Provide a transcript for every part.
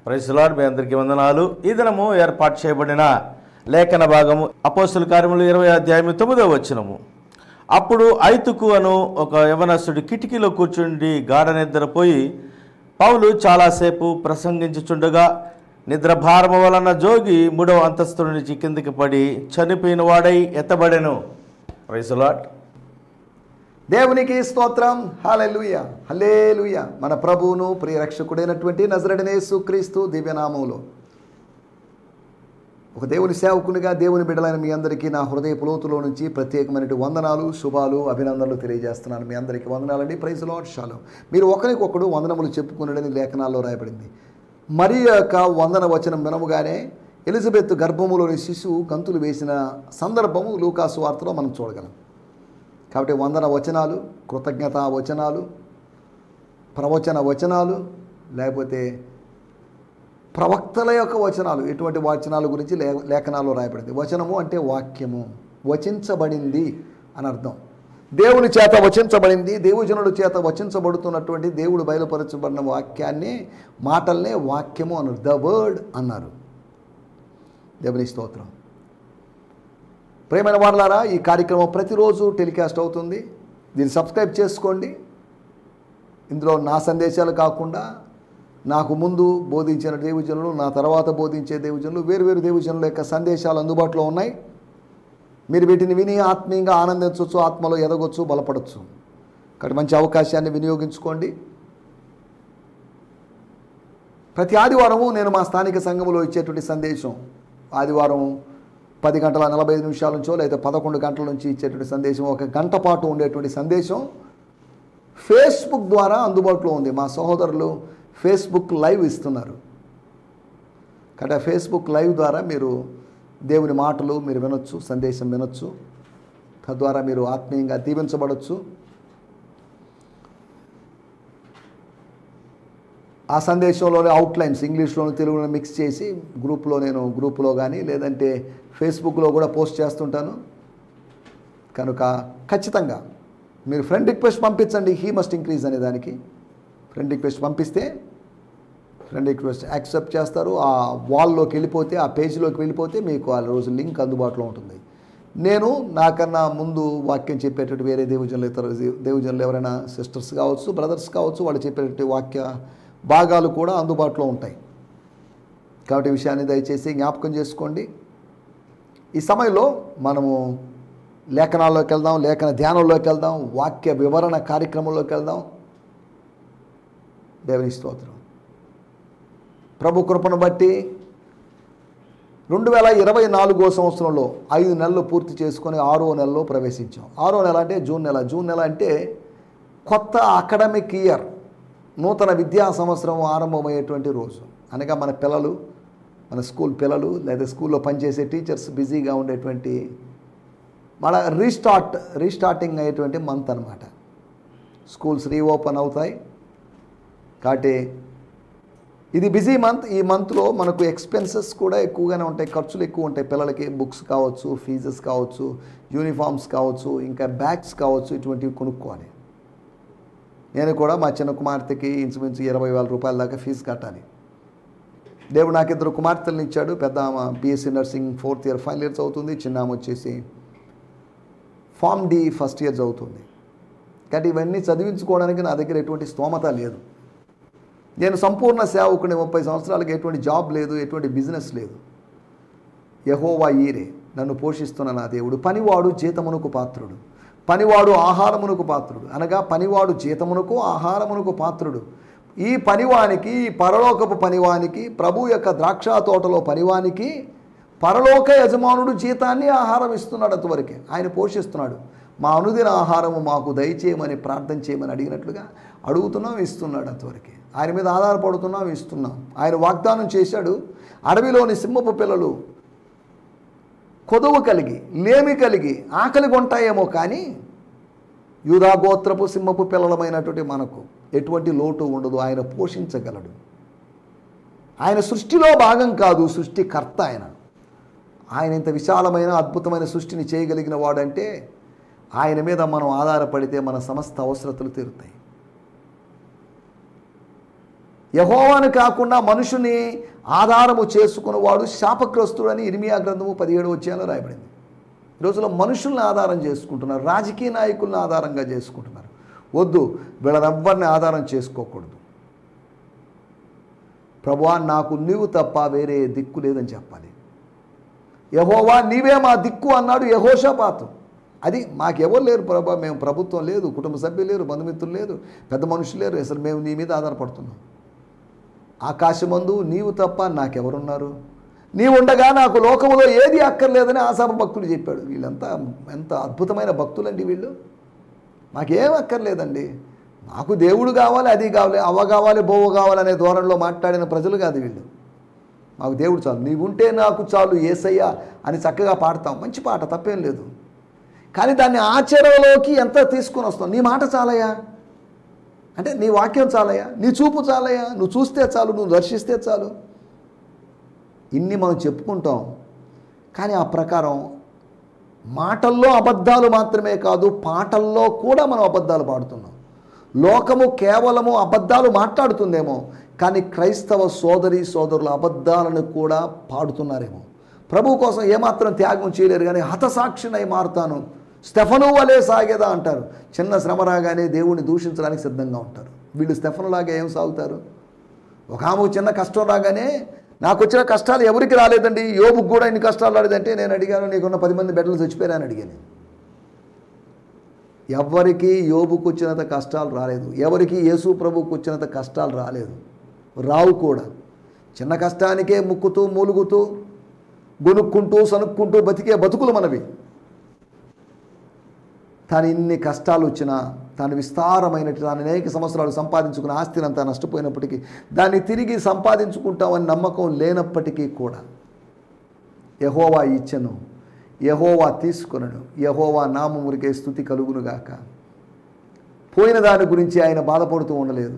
ప్రైసులాడ్ మీ అందరికీ వందనాలు ఈ దినము ఏర్పాటు చేయబడిన లేఖన భాగము అపోస్తుల కార్యములు ఇరవై అధ్యాయం తొమ్మిదవ వచ్చినము అప్పుడు ఐతుకు అను ఒక యవనస్తుడు కిటికీలో కూర్చుండి గాఢ నిద్రపోయి పౌలు చాలాసేపు ప్రసంగించుచుండగా నిద్రభారము వలన జోగి మూడవ అంతస్తు నుంచి కిందికి పడి చనిపోయిన వాడై ఎత్తబడెను ప్రైసులాడ్ దేవునికి స్తోత్రం హల్లెలూయా హల్లేలూయా మన ప్రభువును ప్రియ రక్షకుడైనటువంటి నజరడనేసు క్రీస్తు దివ్యనామంలో ఒక దేవుని సేవకునిగా దేవుని బిడ్డలైన మీ అందరికీ నా హృదయ పులోతులో నుంచి ప్రత్యేకమైన వందనాలు శుభాలు అభినందనలు తెలియజేస్తున్నాను మీ అందరికీ వందనాలండి ప్రైజ్ లాడ్ షాలో మీరు ఒకరికొకడు వందనములు చెప్పుకున్నాడని లేఖనాల్లో రాయబడింది మరి యొక్క వందన వచనం వినముగానే ఎలిజబెత్ గర్భములోని శిశువు గంతులు వేసిన సందర్భము లూకాసు వార్తలో మనం చూడగలం కాబట్టి వందన వచనాలు కృతజ్ఞతా వచనాలు ప్రవచన వచనాలు లేకపోతే ప్రవక్తల యొక్క వచనాలు ఎటువంటి వచనాల గురించి లే లేఖనాల్లో రాయబడింది వచనము అంటే వాక్యము వచించబడింది అని అర్థం దేవుని చేత వచించబడింది దేవుజనుల చేత వచించబడుతున్నటువంటి దేవుడు బయలుపరచబడిన వాక్యాన్ని మాటల్నే వాక్యము అన్నారు ద వర్డ్ అన్నారు దేవుని స్తోత్రం ప్రేమైన వాళ్ళారా ఈ కార్యక్రమం ప్రతిరోజు టెలికాస్ట్ అవుతుంది దీన్ని సబ్స్క్రైబ్ చేసుకోండి ఇందులో నా సందేశాలు కాకుండా నాకు ముందు బోధించిన దేవజనులు నా తర్వాత బోధించే దేవజనులు వేరువేరు దేవజనుల యొక్క సందేశాలు అందుబాటులో ఉన్నాయి మీరు వీటిని విని ఆత్మీయంగా ఆనందించవచ్చు ఆత్మలో ఎదగొచ్చు బలపడవచ్చు కాబట్టి మంచి అవకాశాన్ని వినియోగించుకోండి ప్రతి ఆదివారము నేను మా స్థానిక సంఘంలో ఇచ్చేటువంటి సందేశం ఆదివారం పది గంటల నలభై ఐదు నిమిషాల నుంచో లేదా పదకొండు గంటల నుంచి ఇచ్చేటువంటి సందేశం ఒక గంట పాటు ఉండేటువంటి సందేశం ఫేస్బుక్ ద్వారా అందుబాటులో ఉంది మా సహోదరులు ఫేస్బుక్ లైవ్ ఇస్తున్నారు కాబట్టి ఆ ఫేస్బుక్ లైవ్ ద్వారా మీరు దేవుని మాటలు మీరు వినొచ్చు సందేశం వినొచ్చు తద్వారా మీరు ఆత్మీయంగా దీవించబడవచ్చు ఆ సందేశంలోని అవుట్లైన్స్ ఇంగ్లీష్లోను తెలుగులో మిక్స్ చేసి గ్రూప్లో నేను గ్రూప్లో కానీ లేదంటే ఫేస్బుక్లో కూడా పోస్ట్ చేస్తుంటాను కనుక ఖచ్చితంగా మీరు ఫ్రెండ్ రిక్వెస్ట్ పంపించండి హీ మస్ట్ ఇంక్రీజ్ అనే దానికి ఫ్రెండ్ రిక్వెస్ట్ పంపిస్తే ఫ్రెండ్ రిక్వెస్ట్ యాక్సెప్ట్ చేస్తారు ఆ వాల్లోకి వెళ్ళిపోతే ఆ పేజీలోకి వెళ్ళిపోతే మీకు ఆ రోజు లింక్ అందుబాటులో ఉంటుంది నేను నాకన్నా ముందు వాక్యం చెప్పేటట్టు వేరే దేవుజనులు ఇతర దేవుజనులు ఎవరైనా సిస్టర్స్ కావచ్చు బ్రదర్స్ కావచ్చు వాళ్ళు చెప్పేటట్టు వాక్య భాగాలు కూడా అందుబాటులో ఉంటాయి కాబట్టి ఈ విషయాన్ని దయచేసి జ్ఞాపకం చేసుకోండి ఈ సమయంలో మనము లేఖనాల్లోకి వెళ్దాం లేఖన ధ్యానంలోకి వెళ్దాం వాక్య వివరణ కార్యక్రమంలోకి వెళ్దాం దేవుని స్తోత్రం ప్రభు కృపను బట్టి రెండు వేల ఇరవై నాలుగో సంవత్సరంలో ఐదు నెలలు పూర్తి చేసుకొని ఆరో నెలలో ప్రవేశించాం ఆరో నెల అంటే జూన్ నెల జూన్ నెల అంటే కొత్త అకాడమిక్ ఇయర్ నూతన విద్యా సంవత్సరం ఆరంభమయ్యేటువంటి రోజు అనగా మన పిల్లలు మన స్కూల్ పిల్లలు లేదా స్కూల్లో పనిచేసే టీచర్స్ బిజీగా ఉండేటువంటి మన రీస్టార్ట్ రీస్టార్టింగ్ అయ్యేటువంటి మంత్ అనమాట స్కూల్స్ రీఓపెన్ అవుతాయి కాబట్టి ఇది బిజీ మంత్ ఈ మంత్లో మనకు ఎక్స్పెన్సెస్ కూడా ఎక్కువగానే ఉంటాయి ఖర్చులు ఎక్కువ ఉంటాయి పిల్లలకి బుక్స్ కావచ్చు ఫీజెస్ కావచ్చు యూనిఫామ్స్ కావచ్చు ఇంకా బ్యాగ్స్ కావచ్చు ఇటువంటివి కొనుక్కోవాలి నేను కూడా మా చిన్న కుమార్తెకి ఇంచుమించు ఇరవై వేల రూపాయల దాకా ఫీజు కట్టాలి దేవుడు నాకు ఇద్దరు కుమార్తెలను ఇచ్చాడు పెద్ద ఆమె BSc nursing fourth year final years అవుతుంది చిన్న ఆమె వచ్చేసి ఫామ్ డి ఫస్ట్ ఇయర్ చదువుతుంది కాబట్టి ఇవన్నీ చదివించుకోవడానికి నా దగ్గర ఎటువంటి స్తోమత లేదు నేను సంపూర్ణ సేవకుని ముప్పై సంవత్సరాలకి ఎటువంటి జాబ్ లేదు ఎటువంటి బిజినెస్ లేదు యహోవా ఈరే నన్ను పోషిస్తున్న నా దేవుడు పనివాడు జీతమునకు పాత్రుడు పనివాడు ఆహారమునకు పాత్రుడు అనగా పనివాడు జీతమునకు ఆహారమునకు పాత్రుడు ఈ పనివానికి ఈ పరలోకపు పనివానికి ప్రభు యొక్క ద్రాక్ష తోటలో పనివానికి పరలోక యజమానుడు జీతాన్ని ఆహారం ఇస్తున్నాడు అంతవరకే ఆయన పోషిస్తున్నాడు మా అనుదిన ఆహారము మాకు దయచేయమని ప్రార్థన చేయమని అడిగినట్లుగా అడుగుతున్నాం ఇస్తున్నాడు అంతవరకే ఆయన మీద ఆధారపడుతున్నాం ఇస్తున్నాం ఆయన వాగ్దానం చేశాడు అడవిలోని సింహపు పిల్లలు కొదువు కలిగి లేమి కలిగి ఆకలి కొంటాయేమో కానీ యూధాగోత్రపు సింహపు పిల్లలమైనటువంటి మనకు ఎటువంటి లోటు ఉండదు ఆయన పోషించగలడు ఆయన సృష్టిలో భాగం కాదు సృష్టికర్త ఆయన ఆయన ఇంత విశాలమైన అద్భుతమైన సృష్టిని చేయగలిగిన వాడంటే ఆయన మీద మనం ఆధారపడితే మన సమస్త అవసరతలు తీరుతాయి యహోవాను కాకుండా మనుషుని ఆధారము చేసుకున్నవాడు శాపగ్రస్తుడని ఇర్మియా గ్రంథము పదిహేడు వచ్చేలో రాయబడింది ఈ రోజుల్లో మనుషుల్ని ఆధారం చేసుకుంటున్నారు రాజకీయ నాయకుల్ని ఆధారంగా చేసుకుంటున్నారు వద్దు వీళ్ళనెవ్వరిని ఆధారం చేసుకోకూడదు ప్రభువా నాకు నీవు తప్ప వేరే దిక్కు లేదని చెప్పాలి యహోవా నీవే మా దిక్కు అన్నాడు యహోషపాతు అది మాకెవరు లేరు ప్రభా మేము ప్రభుత్వం లేదు కుటుంబ సభ్యులు లేరు బంధుమిత్రులు లేరు పెద్ద మనుషులు లేరు అసలు మేము నీ మీద ఆధారపడుతున్నాం ఆకాశమందు నీవు తప్ప నాకెవరున్నారు నీవు ఉండగా నాకు లోకములో ఏది అక్కర్లేదని ఆశాప భక్తుడు చెప్పాడు వీళ్ళంతా ఎంత అద్భుతమైన భక్తులండి వీళ్ళు మాకేం అక్కర్లేదండి మాకు దేవుడు కావాలి అది కావాలి అవ్వ కావాలి బొవ్వ కావాలి అనే ధోరణిలో మాట్లాడిన ప్రజలు కాదు వీళ్ళు మాకు దేవుడు చాలు నీవుంటే నాకు చాలు ఏసయ్యా అని చక్కగా పాడతాం మంచి పాట తప్పేం లేదు కానీ దాన్ని ఆచరణలోకి ఎంత తీసుకొని వస్తాం నీ మాట చాలయ్యా అంటే నీ వాక్యం చాలయ్యా నీ చూపు చాలయ్యా నువ్వు చూస్తే చాలు నువ్వు దర్శిస్తే చాలు ఇన్ని మనం చెప్పుకుంటాం కానీ ఆ ప్రకారం మాటల్లో అబద్ధాలు మాత్రమే కాదు పాటల్లో కూడా మనం అబద్ధాలు పాడుతున్నాం లోకము కేవలము అబద్ధాలు మాట్లాడుతుందేమో కానీ క్రైస్తవ సోదరి సోదరుల అబద్ధాలను కూడా పాడుతున్నారేమో ప్రభు కోసం ఏమాత్రం త్యాగం చేయలేరు కానీ హతసాక్షినై మారుతాను స్టెఫను వలే సాగేదా అంటారు చిన్న శ్రమ రాగానే దేవుణ్ణి దూషించడానికి సిద్ధంగా ఉంటారు వీళ్ళు స్టెఫనులాగా ఏం సాగుతారు ఒక ఆమెకు చిన్న కష్టం రాగానే నాకు వచ్చిన కష్టాలు ఎవరికి రాలేదండి యోబుకు కూడా ఇన్ని కష్టాలు రాలేదంటే నేను అడిగాను నీకున్న పది మంది బిడ్డలు చచ్చిపోయారని అడిగాను ఎవరికి యోబుకు వచ్చినంత కష్టాలు రాలేదు ఎవరికి యేసు ప్రభుకు వచ్చినంత కష్టాలు రాలేదు రావు కూడా చిన్న కష్టానికే ముక్కుతూ మూలుగుతూ గొనుక్కుంటూ సనుక్కుంటూ బతికే బతుకులు మనవి తాను ఇన్ని కష్టాలు వచ్చినా తాను విస్తారమైనట్టు తాను అనేక సంవత్సరాలు సంపాదించుకున్న ఆస్తిని అంతా నష్టపోయినప్పటికీ దాన్ని తిరిగి సంపాదించుకుంటామని నమ్మకం లేనప్పటికీ కూడా యహోవా ఇచ్చను యహోవా తీసుకొనను యహోవా నామమురికే స్థుతి కలుగునుగాక పోయిన దాని గురించి ఆయన బాధపడుతూ ఉండలేదు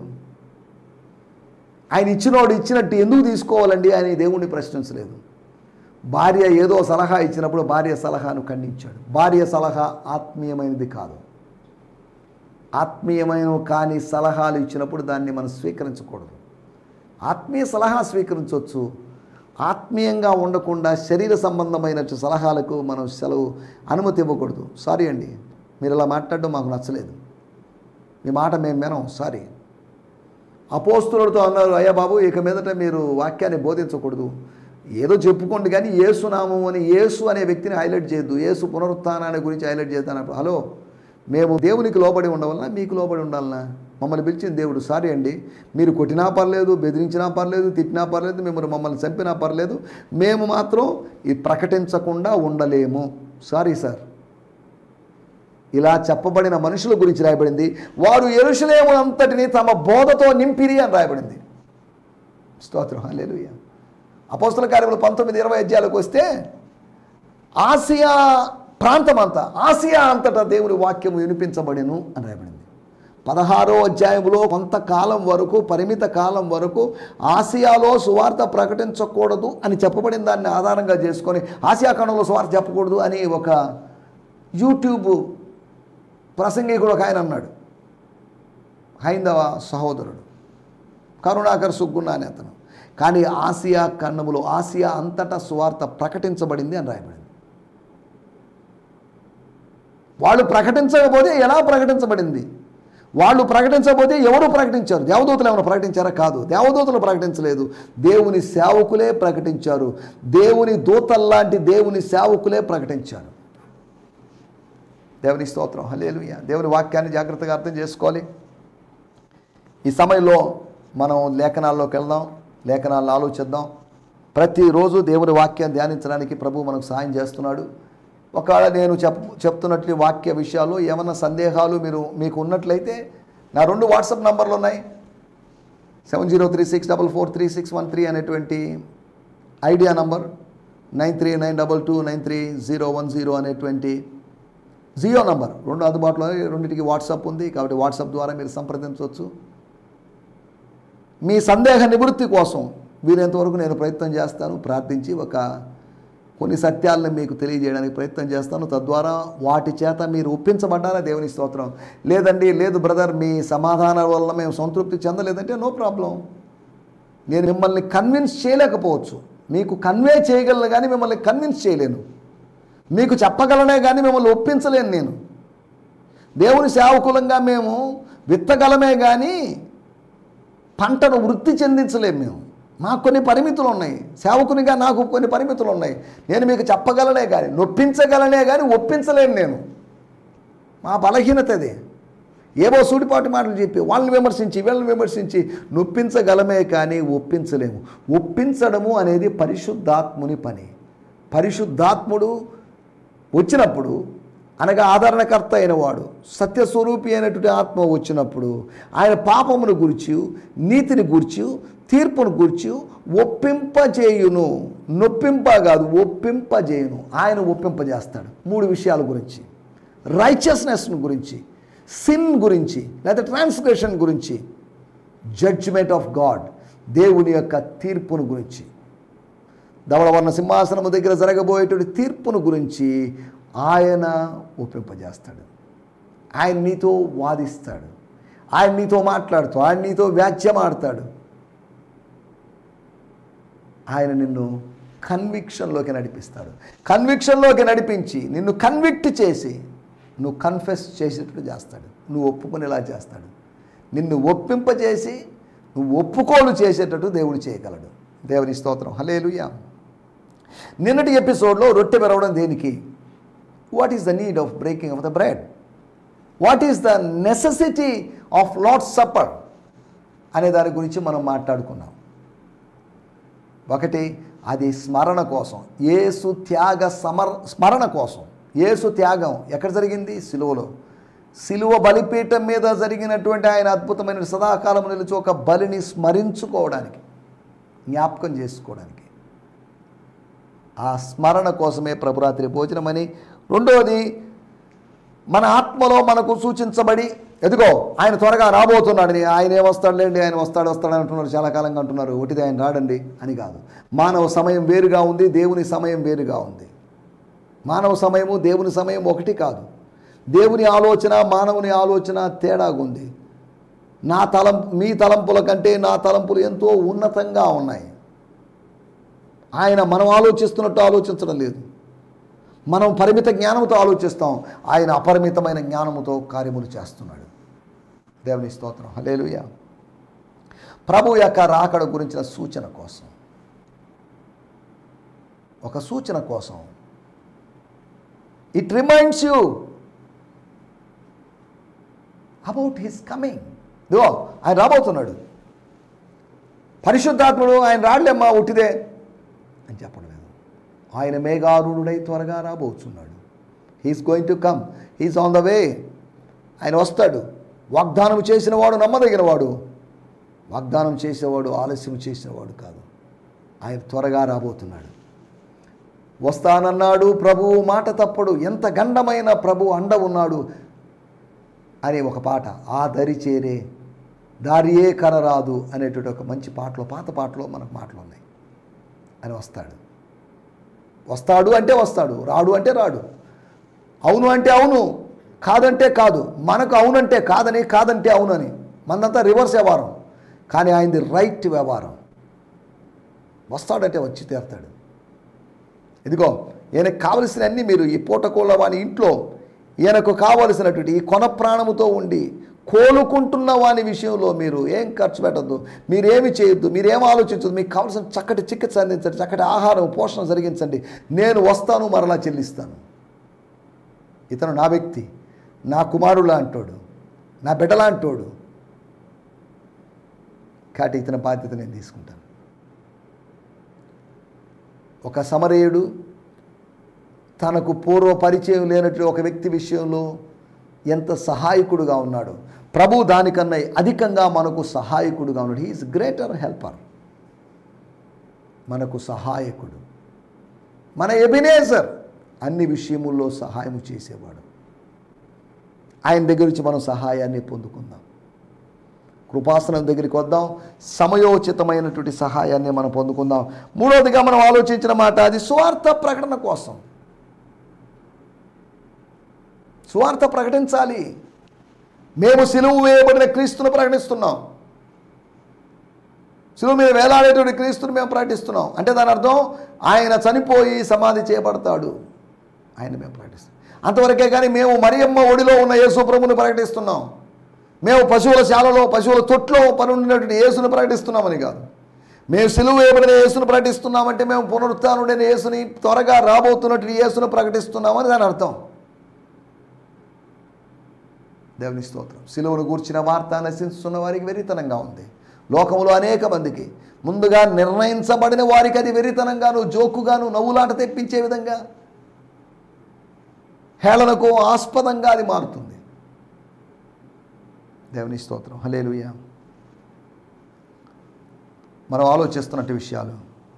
ఆయన ఇచ్చినోడు ఇచ్చినట్టు ఎందుకు తీసుకోవాలండి ఆయన దేవుణ్ణి ప్రశ్నించలేదు భార్య ఏదో సలహా ఇచ్చినప్పుడు భార్య సలహాను ఖండించాడు భార్య సలహా ఆత్మీయమైనది కాదు ఆత్మీయమైన కానీ సలహాలు ఇచ్చినప్పుడు దాన్ని మనం స్వీకరించకూడదు ఆత్మీయ సలహా స్వీకరించవచ్చు ఆత్మీయంగా ఉండకుండా శరీర సంబంధమైన సలహాలకు మనం సెలవు అనుమతి ఇవ్వకూడదు సారీ అండి మీరు ఇలా మాట్లాడడం మాకు నచ్చలేదు మీ మాట మేము వినం సారీ అపోస్తులతో అన్నారు అయ్యా బాబు ఇక మీదట మీరు వాక్యాన్ని బోధించకూడదు ఏదో చెప్పుకోండి కానీ ఏసునామం అని యేసు అనే వ్యక్తిని హైలైట్ చేయొద్దు యేసు పునరుత్థానాన్ని గురించి హైలైట్ చేస్తాను హలో మేము దేవునికి లోబడి ఉండవలనా మీకు లోబడి ఉండాలనా మమ్మల్ని పిలిచిన దేవుడు సారీ అండి మీరు కొట్టినా పర్లేదు బెదిరించినా పర్లేదు తిట్టినా పర్లేదు మిమ్మల్ని మమ్మల్ని చంపినా పర్లేదు మేము మాత్రం ఇది ప్రకటించకుండా ఉండలేము సారీ సార్ ఇలా చెప్పబడిన మనుషుల గురించి రాయబడింది వారు ఎరుషలేము అంతటిని తమ బోధతో నింపిరి అని రాయబడింది స్తోత్రం హల్లెలూయా అపోస్తల కార్యములు పంతొమ్మిది ఇరవై అధ్యాయాలకు వస్తే ఆసియా ప్రాంతం అంతా ఆసియా అంతటా దేవుని వాక్యము వినిపించబడిను అని రాయబడింది పదహారో అధ్యాయంలో కొంతకాలం వరకు పరిమిత కాలం వరకు ఆసియాలో సువార్త ప్రకటించకూడదు అని చెప్పబడిన దాన్ని ఆధారంగా చేసుకొని ఆసియా ఖండంలో సువార్త చెప్పకూడదు అని ఒక యూట్యూబ్ ప్రసంగికుడు ఒక ఆయన అన్నాడు హైందవ సహోదరుడు కరుణాకర్ సుగ్గున్న అనే అతను కానీ ఆసియా ఖండములో ఆసియా అంతటా సువార్త ప్రకటించబడింది అని రాయబడింది వాళ్ళు ప్రకటించకపోతే ఎలా ప్రకటించబడింది వాళ్ళు ప్రకటించకపోతే ఎవరు ప్రకటించారు దేవదూతలు ఏమైనా ప్రకటించారా కాదు దేవదూతలు ప్రకటించలేదు దేవుని సేవకులే ప్రకటించారు దేవుని దూతల్లాంటి దేవుని సేవకులే ప్రకటించారు దేవుని స్తోత్రం హలేలుయ దేవుని వాక్యాన్ని జాగ్రత్తగా అర్థం చేసుకోవాలి ఈ సమయంలో మనం లేఖనాల్లోకి వెళ్దాం లేఖనాలను ఆలోచిద్దాం ప్రతిరోజు దేవుని వాక్యాన్ని ధ్యానించడానికి ప్రభు మనకు సాయం చేస్తున్నాడు ఒకవేళ నేను చెప్ చెప్తున్నట్లు ఈ వాక్య విషయాలు ఏమైనా సందేహాలు మీరు మీకు ఉన్నట్లయితే నా రెండు వాట్సాప్ నంబర్లు ఉన్నాయి seven zero three six double four three six one three అనేటువంటి Idea number nine three nine double two nine three zero one zero అనేటువంటి జియో నంబర్ రెండు అందుబాటులో రెండింటికి వాట్సాప్ ఉంది కాబట్టి వాట్సాప్ ద్వారా మీరు సంప్రదించవచ్చు మీ సందేహ నివృత్తి కోసం వీలైనంతవరకు నేను ప్రయత్నం చేస్తాను ప్రార్థించి ఒక కొన్ని సత్యాలను మీకు తెలియజేయడానికి ప్రయత్నం చేస్తాను తద్వారా వాటి చేత మీరు ఒప్పించబడ్డారా దేవుని స్తోత్రం లేదండి లేదు బ్రదర్ మీ సమాధానం వల్ల మేము సంతృప్తి చెందలేదంటే నో ప్రాబ్లం నేను మిమ్మల్ని కన్విన్స్ చేయలేకపోవచ్చు మీకు కన్వే చేయగలను కానీ మిమ్మల్ని కన్విన్స్ చేయలేను మీకు చెప్పగలనే కానీ మిమ్మల్ని ఒప్పించలేను నేను దేవుని సేవకులంగా మేము విత్తగలమే కానీ పంటను వృద్ధి చెందించలేము మేము మాకు కొన్ని పరిమితులు ఉన్నాయి సేవకునిగా నాకు కొన్ని పరిమితులు ఉన్నాయి నేను మీకు చెప్పగలనే కానీ నొప్పించగలనే కానీ ఒప్పించలేను నేను మా బలహీనత అది ఏవో సూటిపాటి మాటలు చెప్పి వాళ్ళని విమర్శించి వీళ్ళని విమర్శించి నొప్పించగలమే కానీ ఒప్పించలేము ఒప్పించడము అనేది పరిశుద్ధాత్ముని పని పరిశుద్ధాత్ముడు వచ్చినప్పుడు అనగా ఆదరణకర్త అయిన వాడు సత్యస్వరూపి అయినటువంటి ఆత్మ వచ్చినప్పుడు ఆయన పాపమును గురించి నీతిని గూర్చి తీర్పును గూర్చి ఒప్పింపజేయును నొప్పింప కాదు ఒప్పింపజేయును ఆయన ఒప్పింపజేస్తాడు మూడు విషయాల గురించి రైచియస్నెస్ను గురించి సిన్ గురించి లేదా ట్రాన్స్గ్రెషన్ గురించి జడ్జిమెంట్ ఆఫ్ గాడ్ దేవుని యొక్క తీర్పును గురించి ధవళవర్ణ సింహాసనము దగ్గర జరగబోయేటువంటి తీర్పును గురించి ఆయన ఒప్పింపజేస్తాడు ఆయన నీతో వాదిస్తాడు ఆయన నీతో మాట్లాడుతూ ఆయన నీతో వ్యాజ్యమాడతాడు ఆయన నిన్ను కన్విక్షన్లోకి నడిపిస్తాడు కన్విక్షన్లోకి నడిపించి నిన్ను కన్విక్ట్ చేసి నువ్వు కన్ఫెస్ చేసేటట్టు చేస్తాడు నువ్వు ఒప్పుకునేలా చేస్తాడు నిన్ను ఒప్పింపజేసి నువ్వు ఒప్పుకోలు చేసేటట్టు దేవుడు చేయగలడు దేవుని స్తోత్రం హలేలుయా నిన్నటి ఎపిసోడ్లో రొట్టె పెరగడం దేనికి what is the need of breaking of the bread what is the necessity of last supper అనే దాని గురించి మనం మాట్లాడుకున్నాం ఒకటి అది స్మరణ కోసం ఏసు త్యాగ సమర్ స్మరణ కోసం ఏసు త్యాగం ఎక్కడ జరిగింది సిలువలో సిలువ బలిపీఠం మీద జరిగినటువంటి ఆయన అద్భుతమైన సదాకాలం నిలిచి ఒక బలిని స్మరించుకోవడానికి జ్ఞాపకం చేసుకోవడానికి ఆ స్మరణ కోసమే ప్రభురాత్రి భోజనమని రెండవది మన ఆత్మలో మనకు సూచించబడి ఎదుగో ఆయన త్వరగా రాబోతున్నాడని ఆయన ఏమొస్తాడులేండి ఆయన వస్తాడు వస్తాడు అంటున్నారు చాలా కాలంగా అంటున్నారు ఒకటిది ఆయన రాడండి అని కాదు మానవ సమయం వేరుగా ఉంది దేవుని సమయం వేరుగా ఉంది మానవ సమయము దేవుని సమయం ఒకటి కాదు దేవుని ఆలోచన మానవుని ఆలోచన తేడాగుంది నా తలం మీ తలంపుల కంటే నా తలంపులు ఎంతో ఉన్నతంగా ఉన్నాయి ఆయన మనం ఆలోచిస్తున్నట్టు ఆలోచించడం లేదు మనం పరిమిత జ్ఞానంతో ఆలోచిస్తాం ఆయన అపరిమితమైన జ్ఞానముతో కార్యములు చేస్తున్నాడు దేవుని స్తోత్రం హలేలుయ ప్రభు యొక్క రాకడ గురించిన సూచన కోసం ఒక సూచన కోసం it reminds you about his coming though ఆయన రాబోతున్నాడు పరిశుద్ధాత్ముడు ఆయన రాళ్ళేమ్మా ఉట్టిదే అని చెప్పడం లేదు ఆయన మేఘారుడై త్వరగా రాబోతున్నాడు he's going to come he's on the way ఆయన వస్తాడు వాగ్దానం చేసిన వాడు నమ్మదగిన వాడు వాగ్దానం చేసేవాడు ఆలస్యం చేసినవాడు కాదు ఆయన త్వరగా రాబోతున్నాడు వస్తానన్నాడు ప్రభువు మాట తప్పడు ఎంత గండమైన ప్రభు అండ ఉన్నాడు అని ఒక పాట ఆ దరి చేరే దారియే కనరాదు అనేటువంటి ఒక మంచి పాటలో పాత పాటలో మనకు మాటలు ఉన్నాయి అని వస్తాడు వస్తాడు అంటే వస్తాడు రాడు అంటే రాడు అవును అంటే అవును కాదంటే కాదు మనకు అవునంటే కాదని కాదంటే అవునని మనదంతా రివర్స్ వ్యవహారం కానీ ఆయనది రైట్ వ్యవహారం వస్తాడంటే వచ్చి తీరుతాడు ఇదిగో ఈయనకు కావలసిన అన్ని మీరు ఈ పూటకోళ్ళ వాని ఇంట్లో ఈయనకు కావలసినటువంటి ఈ కొన ప్రాణముతో ఉండి కోలుకుంటున్న వాని విషయంలో మీరు ఏం ఖర్చు పెట్టద్దు మీరేమి చేయొద్దు మీరేం ఆలోచించదు మీకు కావాల్సిన చక్కటి చికిత్స అందించండి చక్కటి ఆహారం పోషణ జరిగించండి నేను వస్తాను మరలా చెల్లిస్తాను ఇతను నా వ్యక్తి నా కుమారుడు లాంటోడు నా బిడ్డ లాంటోడు కాబట్టి ఇతని బాధ్యత నేను తీసుకుంటాను ఒక సమరయుడు తనకు పూర్వ పరిచయం లేనట్లు ఒక వ్యక్తి విషయంలో ఎంత సహాయకుడుగా ఉన్నాడు ప్రభు దానికన్నా అధికంగా మనకు సహాయకుడుగా ఉన్నాడు హీఈస్ గ్రేటర్ హెల్పర్ మనకు సహాయకుడు మన ఎబినేజర్ అన్ని విషయముల్లో సహాయం చేసేవాడు ఆయన దగ్గర నుంచి మనం సహాయాన్ని పొందుకుందాం కృపాసనం దగ్గరికి వద్దాం సమయోచితమైనటువంటి సహాయాన్ని మనం పొందుకుందాం మూడవదిగా మనం ఆలోచించిన మాట అది స్వార్థ ప్రకటన కోసం స్వార్థ ప్రకటించాలి మేము సిలువు వేయబడిన క్రీస్తును ప్రకటిస్తున్నాం శిలువ మీద వేలాడేటువంటి క్రీస్తుని మేము ప్రకటిస్తున్నాం అంటే దాని అర్థం ఆయన చనిపోయి సమాధి చేయబడతాడు ఆయన మేము ప్రకటిస్తాం అంతవరకే కానీ మేము మరియమ్మ ఒడిలో ఉన్న యేసు ప్రభుని ప్రకటిస్తున్నాం మేము పశువుల శాలలో పశువుల తొట్లో పనుండినటువంటి యేసుని ప్రకటిస్తున్నామని కాదు మేము సిలువ వేయబడిన యేసును ప్రకటిస్తున్నామంటే మేము పునరుత్డైన యేసుని త్వరగా రాబోతున్నటువంటి యేసును ప్రకటిస్తున్నామని దాని అర్థం దేవుని స్తోత్రం సిలువను గూర్చిన వార్త నశిస్తున్న వారికి వెరితనంగా ఉంది లోకములో అనేక మందికి ముందుగా నిర్ణయించబడిన వారికి అది వెరితనంగాను జోకుగాను నవ్వులాట తెప్పించే విధంగా హేళనకు ఆస్పదంగా అది మారుతుంది దేవుని స్తోత్రం హలేలుయ మనం ఆలోచిస్తున్నట్టు విషయాలు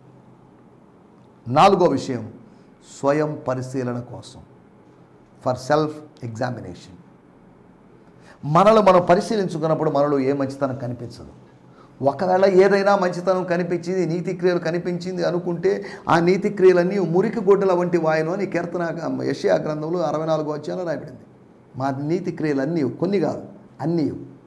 నాలుగో విషయం స్వయం పరిశీలన కోసం ఫర్ సెల్ఫ్ ఎగ్జామినేషన్ మనలో మనం పరిశీలించుకున్నప్పుడు మనలో ఏ మంచితనం కనిపించదు ఒకవేళ ఏదైనా మంచితనం కనిపించింది నీతి క్రియలు కనిపించింది అనుకుంటే ఆ నీతి క్రియలన్నీ మురికి గుడ్డల వంటి వాయను అని కీర్తన యషయా గ్రంథంలో అరవై నాలుగో వచ్చాలో రాయబడింది మా నీతి క్రియలు అన్నీ కొన్ని కాదు అన్నీ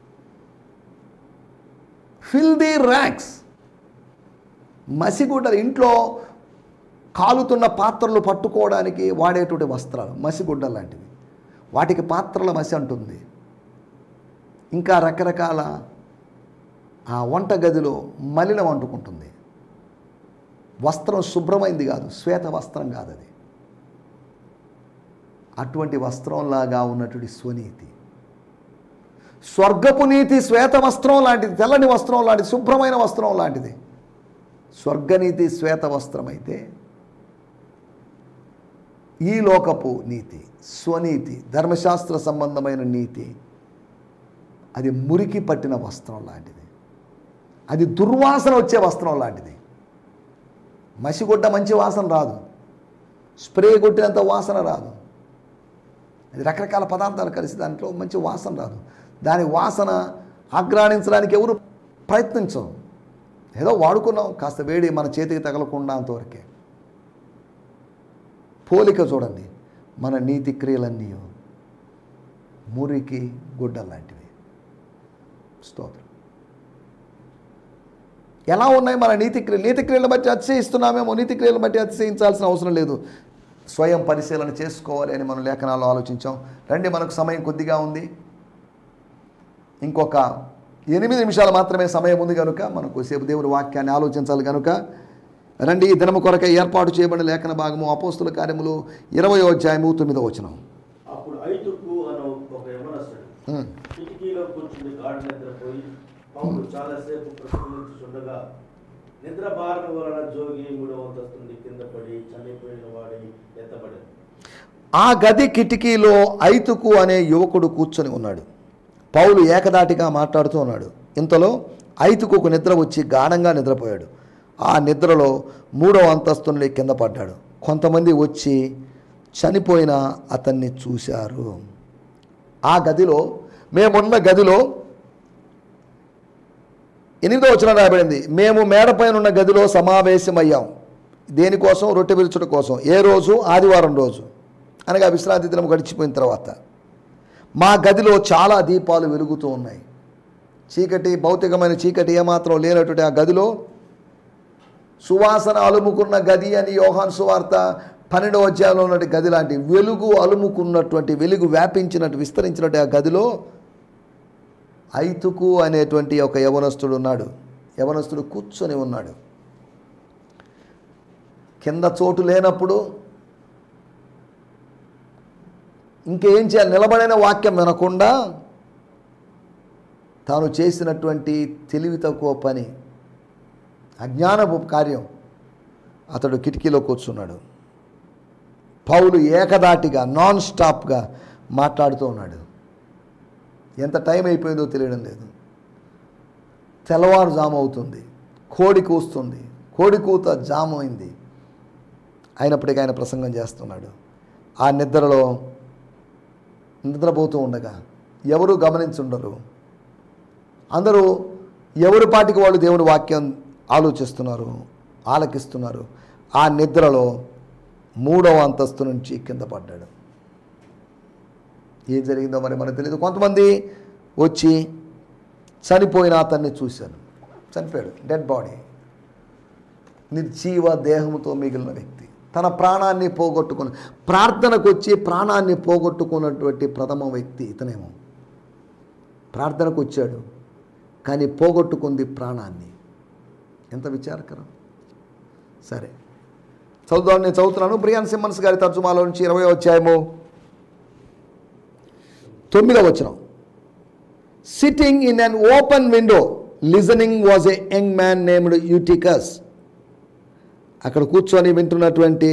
ఫిల్ ది ర్యాక్స్ మసిగుడ్డలు ఇంట్లో కాలుతున్న పాత్రలు పట్టుకోవడానికి వాడేటువంటి వస్త్రాలు మసిగుడ్డలు లాంటివి వాటికి పాత్రల మసి అంటుంది ఇంకా రకరకాల ఆ వంట గదిలో మలినం అంటుకుంటుంది వస్త్రం శుభ్రమైంది కాదు శ్వేత వస్త్రం కాదు అది అటువంటి వస్త్రంలాగా ఉన్నటువంటి స్వనీతి స్వర్గపు నీతి శ్వేత వస్త్రం లాంటిది తెల్లని వస్త్రం లాంటిది శుభ్రమైన వస్త్రం లాంటిది స్వర్గనీతి శ్వేత వస్త్రం అయితే ఈ లోకపు నీతి స్వనీతి ధర్మశాస్త్ర సంబంధమైన నీతి అది మురికి పట్టిన వస్త్రం లాంటిది అది దుర్వాసన వచ్చే వస్త్రం లాంటిది మసిగొడ్డ మంచి వాసన రాదు స్ప్రే కొట్టినంత వాసన రాదు అది రకరకాల పదార్థాలు కలిసి దాంట్లో మంచి వాసన రాదు దాని వాసన ఆగ్రాణించడానికి ఎవరు ప్రయత్నించం ఏదో వాడుకున్నాం కాస్త వేడి మన చేతికి తగలకుండా అంతవరకే పోలిక చూడండి మన నీతి క్రియలన్నీ మురికి గుడ్డ లాంటివి స్తోత్రం ఎలా ఉన్నాయి మన నీతి క్రియలు నీతి క్రియలను బట్టి అతిశయిస్తున్నామేమో నీతి క్రియలను బట్టి అతిశయించాల్సిన అవసరం లేదు స్వయం పరిశీలన చేసుకోవాలి అని మనం లేఖనాల్లో ఆలోచించాం రండి మనకు సమయం కొద్దిగా ఉంది ఇంకొక ఎనిమిది నిమిషాలు మాత్రమే సమయం ఉంది కనుక మనకు సేపు దేవుని వాక్యాన్ని ఆలోచించాలి కనుక రండి ఈ దినము కొరకై ఏర్పాటు చేయబడిన లేఖన భాగము అపోస్తుల కార్యములు ఇరవయో అధ్యాయము తొమ్మిదో వచనం అప్పుడు ఐతుకు అను ఒక యవనస్తుడు ఉమ్. కిటికీలో కూర్చుని గాఢ నిద్రపోయి పౌలు చాలాసేపు ప్రశ్నించుచుండగా నిద్ర బారిన వలన జోగి మూడవ అంతస్తు నుండి కింద పడి చనిపోయిన వాడి ఎత్తబడింది ఆ గది కిటికీలో ఐతుకు అనే యువకుడు కూర్చొని ఉన్నాడు పౌలు ఏకదాటిగా మాట్లాడుతూ ఉన్నాడు ఇంతలో ఐతుకు నిద్ర వచ్చి గాఢంగా నిద్రపోయాడు ఆ నిద్రలో మూడవ అంతస్తు నుండి కింద పడ్డాడు కొంతమంది వచ్చి చనిపోయిన అతన్ని చూశారు ఆ గదిలో మేమున్న గదిలో ఎనిమిదో వచ్చిన రాయబడింది మేము మేడపైన ఉన్న గదిలో సమావేశమయ్యాం దేనికోసం రొట్టె విరుచుట కోసం ఏ రోజు ఆదివారం రోజు అనగా విశ్రాంతి దినం గడిచిపోయిన తర్వాత మా గదిలో చాలా దీపాలు వెలుగుతూ ఉన్నాయి చీకటి భౌతికమైన చీకటి ఏమాత్రం లేనటువంటి ఆ గదిలో సువాసన అలుముకున్న గది అని యోహాన్ సువార్త పన్నెండవ అధ్యాయంలో ఉన్నటువంటి గది లాంటి వెలుగు అలుముకున్నటువంటి వెలుగు వ్యాపించినట్టు విస్తరించినట్టు ఆ గదిలో ఐతుకు అనేటువంటి ఒక యవనస్తుడు ఉన్నాడు యవనస్తుడు కూర్చొని ఉన్నాడు కింద చోటు లేనప్పుడు ఇంకేం చేయాలి నిలబడిన వాక్యం వినకుండా తాను చేసినటువంటి తెలివి తక్కువ పని అజ్ఞానపు కార్యం అతడు కిటికీలో కూర్చున్నాడు పౌలు ఏకదాటిగా నాన్ స్టాప్గా మాట్లాడుతూ ఉన్నాడు ఎంత టైం అయిపోయిందో తెలియడం లేదు తెల్లవారుజాము అవుతుంది కోడి కూస్తుంది కోడి కూత జాము అయింది అయినప్పటికీ ఆయన ప్రసంగం చేస్తున్నాడు ఆ నిద్రలో నిద్రపోతూ ఉండగా ఎవరు గమనించుండరు అందరూ ఎవరి పాటికి వాళ్ళు దేవుని వాక్యం ఆలోచిస్తున్నారు ఆలకిస్తున్నారు ఆ నిద్రలో మూడవ అంతస్తు నుంచి కింద పడ్డాడు ఏం జరిగిందో మరి మనకు తెలియదు కొంతమంది వచ్చి చనిపోయిన అతన్ని చూశాను చనిపోయాడు డెడ్ బాడీ నిర్జీవ దేహంతో మిగిలిన వ్యక్తి తన ప్రాణాన్ని పోగొట్టుకుని ప్రార్థనకు వచ్చి ప్రాణాన్ని పోగొట్టుకున్నటువంటి ప్రథమ వ్యక్తి ఇతనేమో ప్రార్థనకు వచ్చాడు కానీ పోగొట్టుకుంది ప్రాణాన్ని ఎంత విచారకరం సరే చదువుదాం నేను చదువుతున్నాను బ్రియాన్ సిమ్మన్స్ గారి తర్జుమాలో నుంచి ఇరవై అధ్యాయము తొమ్మిదవ వచనం sitting in an open window listening was a young man named Eutychus అక్కడ కూర్చొని వింటున్నటువంటి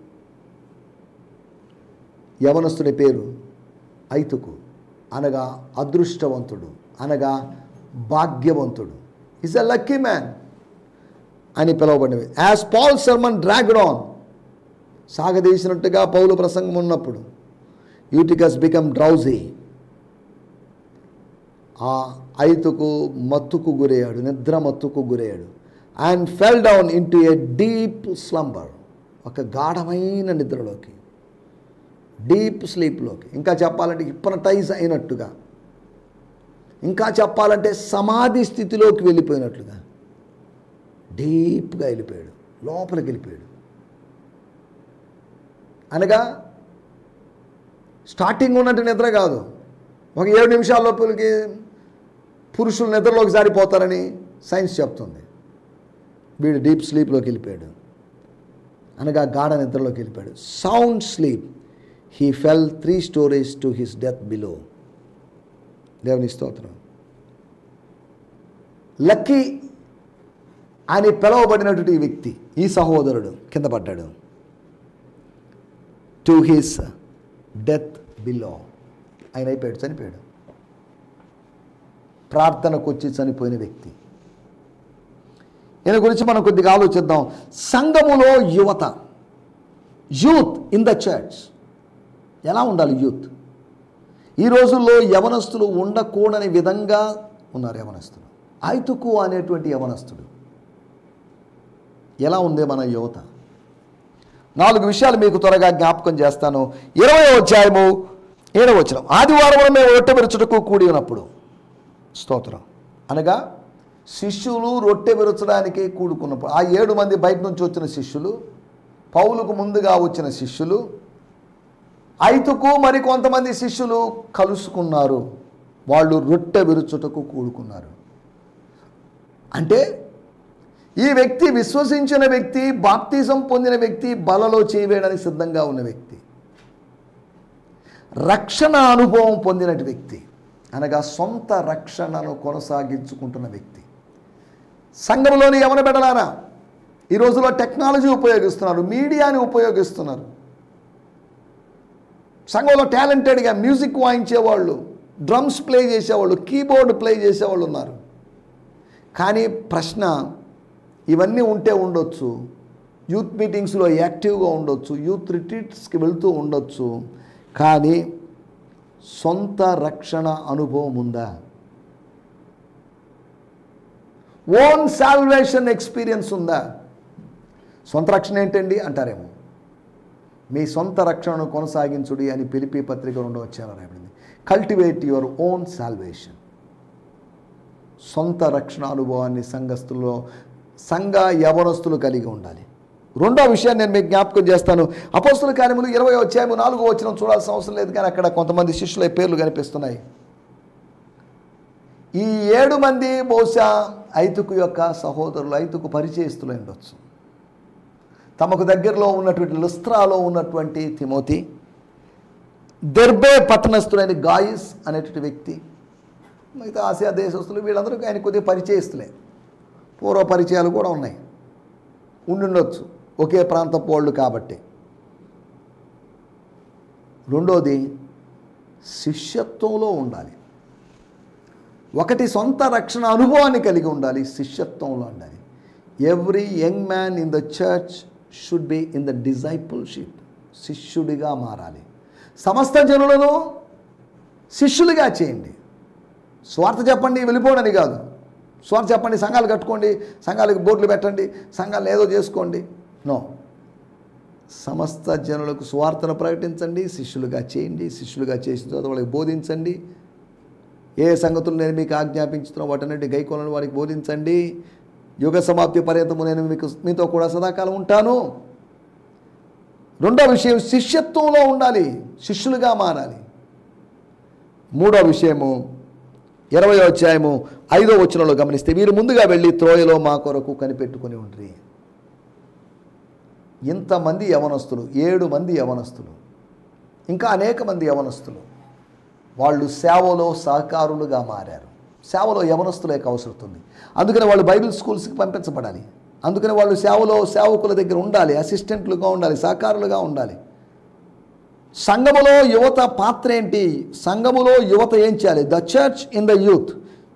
యవనస్తుడి పేరు ఐతుకు అనగా అదృష్టవంతుడు అనగా భాగ్యవంతుడు ఈజ్ అ లక్కీ మ్యాన్ అని పిలువబడినవి as Paul sermon dragged on సాగదీసినట్టుగా పౌలు ప్రసంగం ఉన్నప్పుడు యూటికస్ బికమ్ డ్రౌజీ ఆ ఐతుకు మత్తుకు గురయ్యాడు నిద్ర మత్తుకు గురయ్యాడు and fell down into a deep slumber ఒక గాఢమైన నిద్రలోకి డీప్ స్లీప్లోకి ఇంకా చెప్పాలంటే హిప్నటైజ్ అయినట్టుగా ఇంకా చెప్పాలంటే సమాధి స్థితిలోకి వెళ్ళిపోయినట్లుగా డీప్గా వెళ్ళిపోయాడు లోపలికి వెళ్ళిపోయాడు అనగా స్టార్టింగ్ ఉన్నట్టు నిద్ర కాదు ఒక ఏడు నిమిషాల లోపలికి పురుషులు నిద్రలోకి జారిపోతారని సైన్స్ చెప్తుంది వీడు డీప్ స్లీప్లోకి వెళ్ళిపోయాడు అనగా గాఢ నిద్రలోకి వెళ్ళిపోయాడు sound sleep he fell three stories to his death below దేవుని స్తోత్రం లక్కీ అని పిలువబడినటువంటి ఈ వ్యక్తి ఈ సహోదరుడు కింద పడ్డాడు టు హిస్ డెత్ బిలో ఆయన అయిపోయాడు చనిపోయాడు ప్రార్థనకు వచ్చి చనిపోయిన వ్యక్తి ఈయన గురించి మనం కొద్దిగా ఆలోచిద్దాం సంఘములో యువత యూత్ ఇన్ ద చర్చ్ ఎలా ఉండాలి యూత్ ఈ రోజుల్లో యవనస్తులు ఉండకూడని విధంగా ఉన్నారు యవనస్తులు ఐతుకు అనేటువంటి యవనస్తుడు ఎలా ఉంది మన యువత నాలుగు విషయాలు మీకు త్వరగా జ్ఞాపకం చేస్తాను ఇరవై అధ్యాయము ఏడవ వచ్చిన ఆదివారం మేము రొట్టె విరుచుటకు కూడి ఉన్నప్పుడు స్తోత్రం అనగా శిష్యులు రొట్టె విరచడానికి కూడుకున్నప్పుడు ఆ ఏడు మంది బయట నుంచి వచ్చిన శిష్యులు పౌలుకు ముందుగా వచ్చిన శిష్యులు ఐతుకు మరి కొంతమంది శిష్యులు కలుసుకున్నారు వాళ్ళు రొట్టె విరుచుటకు కూడుకున్నారు అంటే ఈ వ్యక్తి విశ్వసించిన వ్యక్తి బాప్తిజం పొందిన వ్యక్తి బలలో చేయవేయడానికి సిద్ధంగా ఉన్న వ్యక్తి రక్షణ అనుభవం పొందినటి వ్యక్తి అనగా సొంత రక్షణను కొనసాగించుకుంటున్న వ్యక్తి సంఘంలోని ఎవరు పెట్టలారా ఈ రోజులో టెక్నాలజీ ఉపయోగిస్తున్నారు మీడియాని ఉపయోగిస్తున్నారు సంఘంలో టాలెంటెడ్గా మ్యూజిక్ వాయించేవాళ్ళు డ్రమ్స్ ప్లే చేసేవాళ్ళు కీబోర్డ్ ప్లే చేసేవాళ్ళు ఉన్నారు కానీ ప్రశ్న ఇవన్నీ ఉంటే ఉండొచ్చు యూత్ మీటింగ్స్లో యాక్టివ్గా ఉండొచ్చు యూత్ రిట్రీట్స్కి వెళ్తూ ఉండొచ్చు కానీ సొంత రక్షణ అనుభవం ఉందా ఓన్ సాల్వేషన్ ఎక్స్పీరియన్స్ ఉందా సొంత రక్షణ ఏంటండి అంటారేమో మీ సొంత రక్షణను కొనసాగించుడి అని పిలిపి పత్రిక రెండో వచ్చారు రాయబడింది కల్టివేట్ యువర్ ఓన్ సాల్వేషన్ సొంత రక్షణ అనుభవాన్ని సంఘస్థుల్లో సంఘ యవనస్తులు కలిగి ఉండాలి రెండో విషయాన్ని నేను మీకు జ్ఞాపకం చేస్తాను అపోస్తుల కార్యములు ఇరవై అధ్యాయము నాలుగో వచ్చిన చూడాల్సిన అవసరం లేదు కానీ అక్కడ కొంతమంది శిష్యుల పేర్లు కనిపిస్తున్నాయి ఈ ఏడు మంది బహుశా ఐతుకు యొక్క సహోదరులు ఐతుకు పరిచయస్తులు ఉండొచ్చు తమకు దగ్గరలో ఉన్నటువంటి లుస్త్రాలో ఉన్నటువంటి తిమోతి దెర్బే పట్టణస్థులైన గాయిస్ అనేటువంటి వ్యక్తి మిగతా ఆసియా దేశస్తులు వీళ్ళందరూ ఆయన కొద్దిగా పరిచయస్తులే పూర్వ పరిచయాలు కూడా ఉన్నాయి ఉండుండొచ్చు ఒకే ప్రాంతపు వాళ్ళు కాబట్టి రెండోది శిష్యత్వంలో ఉండాలి ఒకటి సొంత రక్షణ అనుభవాన్ని కలిగి ఉండాలి శిష్యత్వంలో ఉండాలి every young man in the church should be in the discipleship శిష్యుడిగా మారాలి సమస్త జనులను శిష్యులుగా చేయండి స్వార్థ చెప్పండి వెళ్ళిపోవడని కాదు స్వార్థ చెప్పండి సంఘాలు కట్టుకోండి సంఘాలకు బోర్డులు పెట్టండి సంఘాలు ఏదో చేసుకోండి నో సమస్త జనులకు స్వార్థను ప్రకటించండి శిష్యులుగా చేయండి శిష్యులుగా చేసిన తర్వాత వాళ్ళకి బోధించండి ఏ సంగతులు నేను మీకు ఆజ్ఞాపించుతున్నా వాటన్నిటి గైకోలను వారికి బోధించండి యుగ సమాప్తి పర్యంతము నేను మీకు మీతో కూడా సదాకాలం ఉంటాను రెండో విషయం శిష్యత్వంలో ఉండాలి శిష్యులుగా మారాలి మూడో విషయము ఇరవై అధ్యాయము ఐదో వచనంలో గమనిస్తే మీరు ముందుగా వెళ్ళి త్రోయలో మా కొరకు కనిపెట్టుకుని ఉండ్రి ఇంతమంది యవనస్తులు ఏడు మంది యవనస్తులు ఇంకా అనేక మంది యవనస్తులు వాళ్ళు సేవలో సహకారులుగా మారారు సేవలో యవనస్తుల యొక్క అవసరం ఉంది అందుకని వాళ్ళు బైబిల్ స్కూల్స్కి పంపించబడాలి అందుకని వాళ్ళు సేవలో సేవకుల దగ్గర ఉండాలి అసిస్టెంట్లుగా ఉండాలి సహకారులుగా ఉండాలి సంఘములో యువత పాత్ర ఏంటి సంఘములో యువత ఏం చేయాలి the church in the youth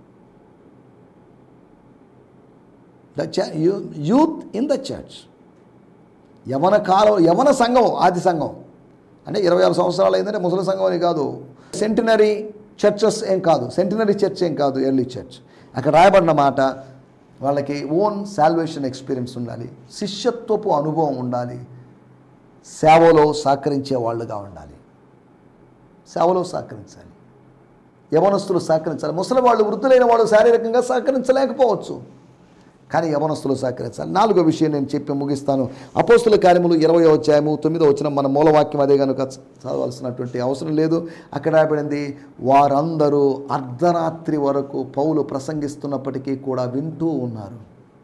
the youth in the church యవన కాలం యవన సంఘం ఆది సంఘం అంటే ఇరవై ఆరు సంవత్సరాలు అయిందంటే ముసలి సంఘం అని కాదు సెంటినరీ చర్చెస్ ఏం కాదు సెంటినరీ చర్చ్ ఏం కాదు ఎర్లీ చర్చ్ అక్కడ రాయబడిన మాట వాళ్ళకి ఓన్ సాల్వేషన్ ఎక్స్పీరియన్స్ ఉండాలి శిష్యత్వపు అనుభవం ఉండాలి సేవలో సహకరించే వాళ్ళుగా ఉండాలి సేవలో సహకరించాలి యవనస్తులు సహకరించాలి ముసలి వాళ్ళు వృద్ధులైన వాళ్ళు శారీరకంగా సహకరించలేకపోవచ్చు కానీ యవనస్తులు సహకరించాలి నాలుగో విషయం నేను చెప్పి ముగిస్తాను అపోస్తుల కార్యములు ఇరవై అధ్యాయము తొమ్మిదో వచ్చిన మన మూలవాక్యం అదే కనుక చదవాల్సినటువంటి అవసరం లేదు అక్కడ రాబడింది వారందరూ అర్ధరాత్రి వరకు పౌలు ప్రసంగిస్తున్నప్పటికీ కూడా వింటూ ఉన్నారు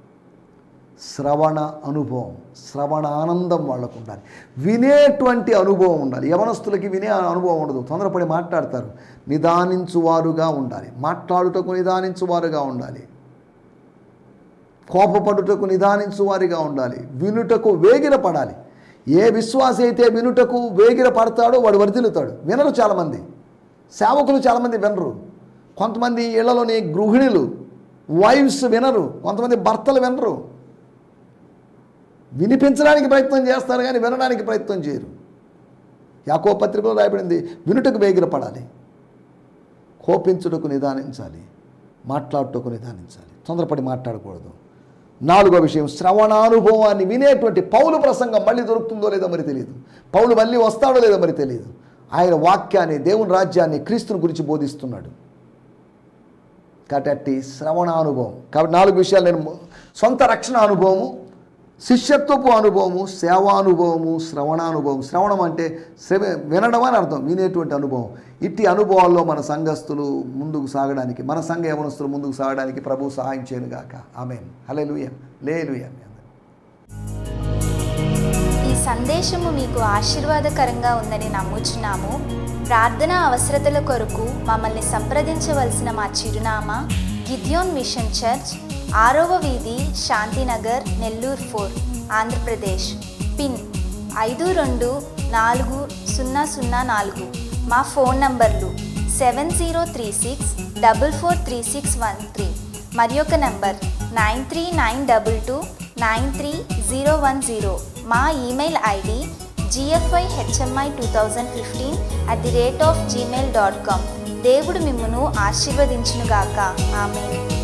శ్రవణ అనుభవం శ్రవణ ఆనందం వాళ్ళకు ఉండాలి వినేటువంటి అనుభవం ఉండాలి యవనస్తులకి వినే అనుభవం ఉండదు తొందరపడి మాట్లాడతారు నిదానించువారుగా ఉండాలి మాట్లాడుటకు నిదానించువారుగా ఉండాలి కోపపడుటకు నిదానించువారిగా ఉండాలి వినుటకు వేగిర పడాలి ఏ విశ్వాసి అయితే వినుటకు వేగిర పడతాడో వాడు వర్ధిల్లుతాడు వినరు చాలామంది సేవకులు చాలామంది వినరు కొంతమంది ఇళ్లలోని గృహిణులు వైఫ్స్ వినరు కొంతమంది భర్తలు వినరు వినిపించడానికి ప్రయత్నం చేస్తారు కానీ వినడానికి ప్రయత్నం చేయరు యాకో పత్రికలో రాయబడింది వినుటకు వేగిర పడాలి కోపించుటకు నిదానించాలి మాట్లాడుటకు నిదానించాలి తొందరపడి మాట్లాడకూడదు నాలుగో విషయం శ్రవణానుభవాన్ని వినేటువంటి పౌలు ప్రసంగం మళ్ళీ దొరుకుతుందో లేదో మరి తెలియదు పౌలు మళ్ళీ వస్తాడో లేదో మరి తెలియదు ఆయన వాక్యాన్ని దేవుని రాజ్యాన్ని క్రీస్తుని గురించి బోధిస్తున్నాడు కాబట్టి శ్రవణానుభవం కాబట్టి నాలుగు విషయాలు నేను సొంత రక్షణ అనుభవము శిష్యత్వపు అనుభవము సేవానుభవము శ్రవణానుభవం శ్రవణం అంటే శ్రవ వినడం అని అర్థం వినేటువంటి అనుభవం ఇట్టి అనుభవాల్లో మన సంఘస్థులు ముందుకు సాగడానికి మన సంఘ యవనస్తులు ముందుకు సాగడానికి ప్రభు సహాయం చేయను గాక ఆమె హలే లూయ లే ఈ సందేశము మీకు ఆశీర్వాదకరంగా ఉందని నమ్ముచున్నాము ప్రార్థన అవసరతల కొరకు మమ్మల్ని సంప్రదించవలసిన మా చిరునామా గిద్యోన్ మిషన్ చర్చ్ ఆరవ వీధి శాంతినగర్ నెల్లూరు ఫోర్ ఆంధ్రప్రదేశ్ పిన్ ఐదు రెండు నాలుగు సున్నా సున్నా నాలుగు మా ఫోన్ నంబర్లు seven zero three six double four three six one three మరి ఒక number nine three nine double two nine three zero one zero మా email ID GFI HMI two thousand fifteen at the rate of Gmail dot com దేవుడు మిమ్మను ఆశీర్వదించునుగాక ఆమె